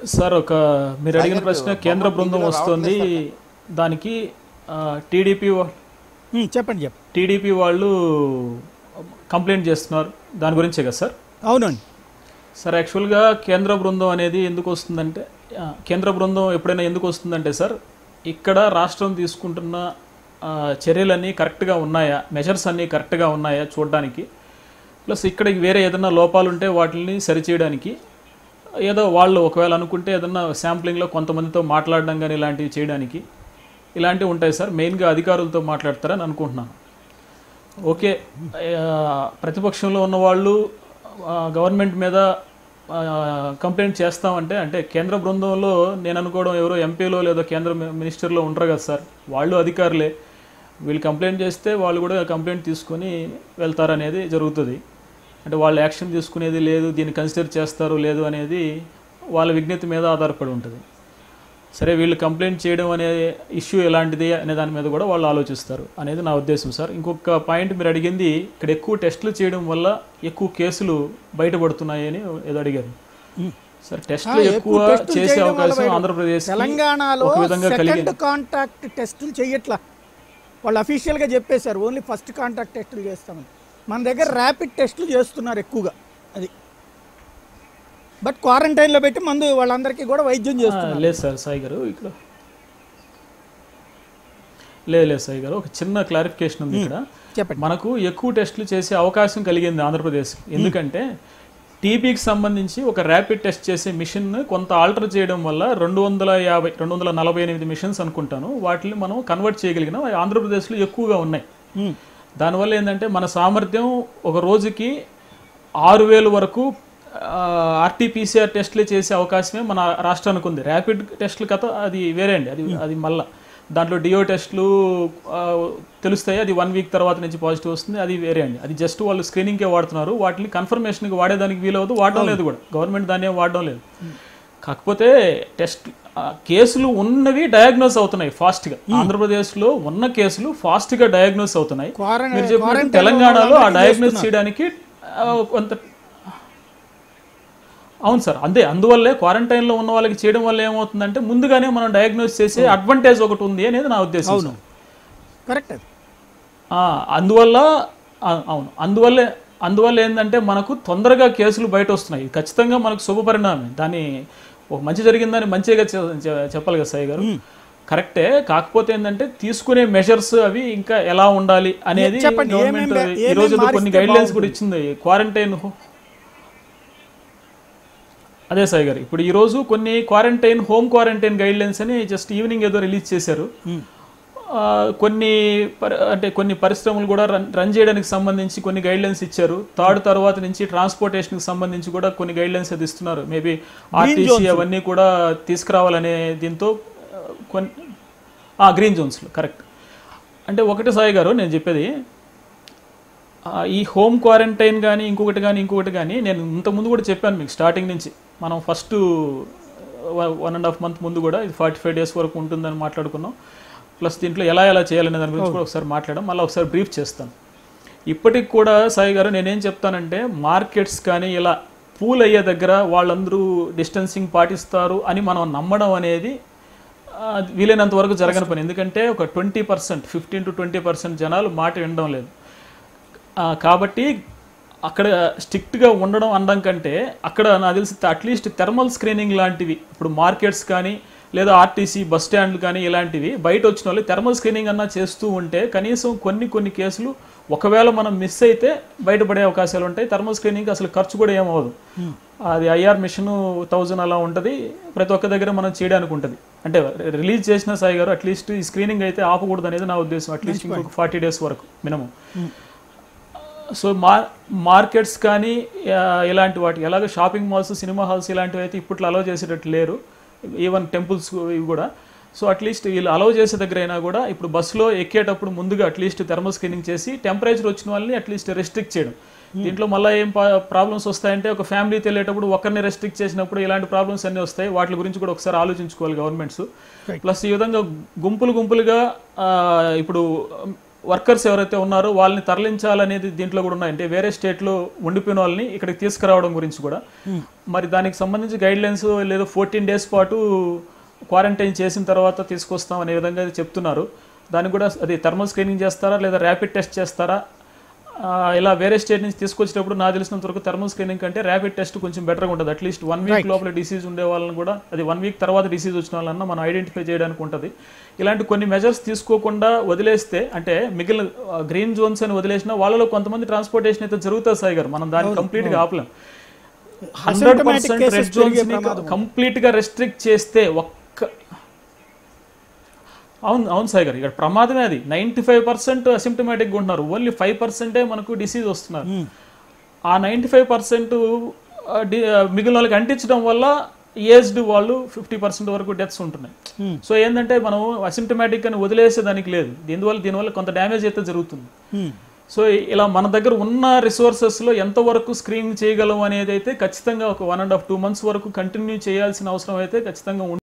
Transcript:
Sir ఒక మీరు అడిగిన ప్రశ్న కేంద్ర బృందం వస్తుంది దానికి టీడీపీ ఉమ్, చెప్పండి చెప్పండి టీడీపీ వాళ్ళు కంప్లైంట్ చేస్తున్నారు దాని గురించే కదా సార్ అవునండి సార్ యాక్చువల్గా కేంద్ర బృందం అనేది ఎందుకు వస్తుందంటే ఆ, కేంద్ర బృందం ఎప్పుడైనా ఎందుకు వస్తుందంటే సార్ ఇక్కడ రాష్ట్రం తీసుకుంటున్న ఆ, చర్యలన్నీ కరెక్ట్గా ఉన్నాయా మెజర్స్ అన్నీ కరెక్ట్గా ఉన్నాయా చూడడానికి ప్లస్ ఇక్కడ వేరే ఏదైనా లోపాలు ఉంటే వాటిని సరిచేయడానికి ఏదో వాళ్ళు ఒకవేళ అనుకుంటే ఏదన్నా శాంప్లింగ్లో కొంతమందితో మాట్లాడడం కానీ ఇలాంటివి చేయడానికి ఇలాంటివి ఉంటాయి సార్ మెయిన్గా అధికారులతో మాట్లాడతారని అనుకుంటున్నాను ఓకే ఆ, ప్రతిపక్షంలో ఉన్న వాళ్ళు ఆ, గవర్నమెంట్ మీద ఆ, కంప్లైంట్ చేస్తామంటే అంటే కేంద్ర బృందంలో నేను అనుకోవడం ఎవరో ఎంపీలో లేదో కేంద్ర మి- మినిస్టర్లో ఉంటారు కదా సార్ వాళ్ళు అధికారులే వీళ్ళు కంప్లైంట్ చేస్తే వాళ్ళు కూడా కంప్లైంట్ తీసుకొని వెళ్తారనేది జరుగుతుంది అంటే వాళ్ళు యాక్షన్ తీసుకునేది లేదు దీన్ని కన్సిడర్ చేస్తారు లేదు అనేది వాళ్ళ విజ్ఞత మీద ఆధారపడి ఉంటుంది సరే వీళ్ళు కంప్లైంట్ చేయడం అనే ఇష్యూ ఎలాంటిది అనే దాని మీద కూడా వాళ్ళు ఆలోచిస్తారు అనేది నా ఉద్దేశం సార్ ఇంకొక పాయింట్ మీరు అడిగింది ఇక్కడ ఎక్కువ టెస్టులు చేయడం వల్ల ఎక్కువ కేసులు బయటపడుతున్నాయని ఏదో అడిగారు సార్ టెస్టులు ఆ, ఎక్కువ టెస్టులు చేసే చేయడం వల్ల అవకాశం బయట- ఆంధ్రప్రదేశ్ తెలంగాణలో ఒక విధంగా సెకండ్ కలిగింది కాంటాక్ట్ టెస్టులు చెయ్యట్లా వాళ్ళు అఫీషియల్గా చెప్పేశారు ఓన్లీ ఫస్ట్ కాంటాక్ట్ టెస్టులు చేస్తామని మన దగ్గర ర్యాపిడ్ టెస్టులు చేస్తున్నారు ఎక్కువగా అది బట్ క్వారంటైన్లో పెట్టి మందు వాళ్ళందరికీ కూడా వైద్యం ఆ, చేస్తున్నారు లేదు సార్ సాయి గారు ఇక్కడ లేదు లేదు సాయి గారు ఒక చిన్న క్లారిఫికేషన్ ఉంది ఇక్కడ చెప్పండి మనకు ఎక్కువ టెస్టులు చేసే అవకాశం కలిగింది ఆంధ్రప్రదేశ్ ఎందుకంటే టీబీకి సంబంధించి ఒక ర్యాపిడ్ టెస్ట్ చేసే మిషన్ కొంత ఆల్టర్ చేయడం వల్ల రెండు వందల యాభై రెండు వందల నలభై ఎనిమిది మిషన్స్ అనుకుంటాను వాటిని మనం కన్వర్ట్ చేయగలిగిన అవి ఆంధ్రప్రదేశ్లో ఎక్కువగా ఉన్నాయి ఉమ్. దానివల్ల ఏంటంటే మన సామర్థ్యం ఒక రోజుకి ఆరు వేలు వరకు ఆర్టీపీసీఆర్ టెస్టులు చేసే అవకాశమే మన రాష్ట్రానికి ఉంది ర్యాపిడ్ టెస్టులు కథ అది వేరే అండి అది అది మళ్ళా దాంట్లో డియో టెస్టులు ఆ, తెలుస్తాయి అది వన్ వీక్ తర్వాత నుంచి పాజిటివ్ వస్తుంది అది వేరే అండి అది జస్ట్ వాళ్ళు స్క్రీనింగ్కే వాడుతున్నారు వాటిని కన్ఫర్మేషన్కి వాడేదానికి వీలవద్దు వాడడం లేదు కూడా గవర్నమెంట్ దాన్ని ఏం వాడడం లేదు కాకపోతే టెస్ట్ ఆ, కేసులు ఉన్నవి డయాగ్నోస్ అవుతున్నాయి ఫాస్ట్గా ఆంధ్రప్రదేశ్లో ఉన్న కేసులు ఫాస్ట్గా డయాగ్నోస్ అవుతున్నాయి క్వారం- మీరు చెప్పినట్టు క్వారంటైన్లో తెలంగాణలో ఆ వాళ్ళందరికీ డయాగ్నోస్ చేయడానికి ఆ, కొంత అవును సార్ అంతే అందువల్లే క్వారంటైన్లో ఉన్న వాళ్ళకి చేయడం వల్ల ఏమవుతుందంటే ముందుగానే మనం డయాగ్నోస్ చేసే అడ్వాంటేజ్ ఒకటి ఉంది అనేది నా ఉద్దేశం సార్. కరెక్ట్ అది ఆ, అందువల్ల ఆ, అవును అందువల్లే అందువల్ల ఏంటంటే మనకు తొందరగా కేసులు బయట వస్తున్నాయి ఇది ఖచ్చితంగా మనకు శుభ పరిణామం దాన్ని ఒక మంచి జరిగిందని మంచిగా చె- చె- చెప్పాలి కదా సాయి గారు కరెక్టే కాకపోతే ఏంటంటే తీసుకునే మెజర్స్ అవి ఇంకా ఎలా ఉండాలి అనేది చెప్పండి, గవర్నమెంట్ ఏమేం- ఈ రోజు ఏమేం కొన్ని మారిస్తే గైడ్ లైన్స్ కూడా ఇచ్చింది క్వారంటైన్ అదే సాయి గారు ఇప్పుడు ఈ రోజు కొన్ని quarantine home quarantine guidelines అని జస్ట్ ఈవినింగ్ ఏదో రిలీజ్ చేశారు ఆ, కొన్ని పరి- అంటే కొన్ని పరిశ్రమలు కూడా రన్ రన్ చేయడానికి సంబంధించి కొన్ని గైడ్ లైన్స్ ఇచ్చారు థర్డ్ తర్వాత నుంచి ట్రాన్స్పోర్టేషన్కి సంబంధించి కూడా కొన్ని గైడ్ లైన్స్ అది ఇస్తున్నారు మేబీ ఆర్టీసీ అవన్నీ కూడా తీసుకురావాలనే దీంతో ఆ, కొన్ని గ్రీన్ జోన్స్లో కరెక్ట్ అంటే ఒకటి సాయి గారు నేను చెప్పేది ఆ, ఈ హోమ్ క్వారంటైన్ కానీ ఇంకొకటి కానీ ఇంకొకటి కానీ నేను ఇంతకుముందు కూడా చెప్పాను మీకు స్టార్టింగ్ నుంచి మనం first one and half month ముందు కూడా ఇది ఫార్టీ ఫైవ్ డేస్ వరకు ఉంటుందని మాట్లాడుకున్నాం ప్లస్ దీంట్లో ఎలా ఎలా చేయాలనే దాని గురించి కూడా ఒకసారి మాట్లాడడం మళ్ళీ ఒకసారి బ్రీఫ్ చేస్తాను ఇప్పటికి కూడా సాయి గారు నేనేం చెప్తానంటే మార్కెట్స్ కానీ ఇలా పూల్ అయ్యే దగ్గర వాళ్ళందరూ డిస్టెన్సింగ్ పాటిస్తారు అని మనం నమ్మడం అనేది ఆ, వీలైనంత వరకు జరగని పని ఎందుకంటే ఒక twenty percent fifteen to twenty percent జనాలు మాట వినడం లేదు ఆ, కాబట్టి అక్కడ స్ట్రిక్ట్గా ఉండడం అనడం కంటే అక్కడ నాకు తెలిసి అట్లీస్ట్ థెర్మల్ స్క్రీనింగ్ లాంటివి ఇప్పుడు మార్కెట్స్ కానీ లేదా ఆర్టీసీ బస్ స్టాండ్లు కానీ ఇలాంటివి బయట వచ్చిన వాళ్ళు థెర్మల్ స్క్రీనింగ్ అన్నా చేస్తూ ఉంటే కనీసం కొన్ని కొన్ని కేసులు ఒకవేళ మనం మిస్ అయితే బయటపడే అవకాశాలు ఉంటాయి థర్మల్ స్క్రీనింగ్ అసలు ఖర్చు కూడా ఏమవ్వదు అది ఐఆర్ మిషన్ థౌజండ్ అలా ఉంటుంది ప్రతి ఒక్క దగ్గర మనం చేయడానికి ఉంటుంది అంటే రిలీజ్ చేసిన సాయి గారు అట్లీస్ట్ ఈ స్క్రీనింగ్ అయితే ఆపకూడదు అనేది నా ఉద్దేశం అట్లీస్ట్ ఇంకొక ఫార్టీ డేస్ వరకు మినిమం సో మార్ మార్కెట్స్ కానీ ఆ, ఇలాంటి వాటి ఎలాగ షాపింగ్ మాల్స్ సినిమా హాల్స్ ఇలాంటివి అయితే ఇప్పట్లో అలౌ చేసేటట్టు లేరు ఈవెన్ టెంపుల్స్ ఇవి కూడా సో అట్లీస్ట్ వీళ్ళు అలౌ చేసే దగ్గర అయినా కూడా ఇప్పుడు బస్సులో ఎక్కేటప్పుడు ముందుగా అట్లీస్ట్ థర్మల్ స్క్రీనింగ్ చేసి టెంపరేచర్ వచ్చిన వాళ్ళని అట్లీస్ట్ రెస్ట్రిక్ట్ చేయడం దీంట్లో మళ్ళీ ఏం ప్రాబ్లమ్స్ వస్తాయంటే ఒక ఫ్యామిలీ వెళ్ళేటప్పుడు ఒకరిని రెస్ట్రిక్ట్ చేసినప్పుడు ఇలాంటి ప్రాబ్లమ్స్ అన్నీ వస్తాయి వాటి గురించి కూడా ఒకసారి ఆలోచించుకోవాలి గవర్నమెంట్స్ ప్లస్ ఈ విధంగా గుంపులు గుంపులుగా ఆ, ఇప్పుడు వర్కర్స్ ఎవరైతే ఉన్నారో వాళ్ళని తరలించాలనేది దీంట్లో కూడా ఉన్నాయి అంటే వేరే స్టేట్లో ఉండిపోయిన వాళ్ళని ఇక్కడికి తీసుకురావడం గురించి కూడా మరి దానికి సంబంధించి గైడ్ లైన్స్ లేదా ఫోర్టీన్ డేస్ పాటు క్వారంటైన్ చేసిన తర్వాత తీసుకొస్తాం అనే విధంగా అయితే చెప్తున్నారు దానికి కూడా అది థర్మల్ స్క్రీనింగ్ చేస్తారా లేదా ర్యాపిడ్ టెస్ట్ చేస్తారా ఆ, ఇలా వేరే స్టేట్ నుంచి తీసుకొచ్చేటప్పుడు నాకు తెలిసినంత వరకు థర్మల్ స్క్రీనింగ్ కంటే ర్యాపిడ్ టెస్ట్ కొంచెం బెటర్గా ఉంటుంది అట్లీస్ట్ వన్ వీక్ లోపల డిసీజ్ ఉండే వాళ్ళని కూడా అది వన్ వీక్ తర్వాత డిసీజ్ వచ్చిన వాళ్ళన్నా మనం ఐడెంటిఫై చేయడానికి ఉంటుంది ఇలాంటి కొన్ని మెజర్స్ తీసుకోకుండా వదిలేస్తే అంటే మిగిలిన గ్రీన్ జోన్స్ అని వదిలేసినా వాళ్ళలో కొంతమంది ట్రాన్స్పోర్టేషన్ అయితే జరుగుతుంది సాయి గారు మనం దాన్ని కంప్లీట్గా ఆపలేం hundred Asymptomatic percent cases red zones పెరిగే ప్రమాదం. కంప్లీట్ గా రెస్ట్రిక్ట్ చేస్తే ఒక్క అవును అవును సాయి గారు ఇక్కడ ప్రమాదమే అది నైంటీ ఫైవ్ పర్సెంట్ అసిమ్టమేటిక్గా ఉంటున్నారు ఓన్లీ ఫైవ్ పర్సెంటే మనకు డిసీజ్ వస్తున్నారు ఆ నైంటీ ఫైవ్ పర్సెంట్ మిగిలిన వాళ్ళకి అంటించడం వల్ల ఏజ్డ్ వాళ్ళు ఫిఫ్టీ పర్సెంట్ వరకు డెత్స్ ఉంటున్నాయి సో ఏంటంటే మనం అసిమ్టమేటిక్ అని వదిలేసేదానికి లేదు దీనివల్ల దీనివల్ల కొంత డ్యామేజ్ అయితే జరుగుతుంది సో ఇలా మన దగ్గర ఉన్న రిసోర్సెస్లో ఎంతవరకు స్క్రీనింగ్ చేయగలం అనేది అయితే ఖచ్చితంగా ఒక one and half two months వరకు కంటిన్యూ చేయాల్సిన అవసరం అయితే ఖచ్చితంగా ఉంటుంది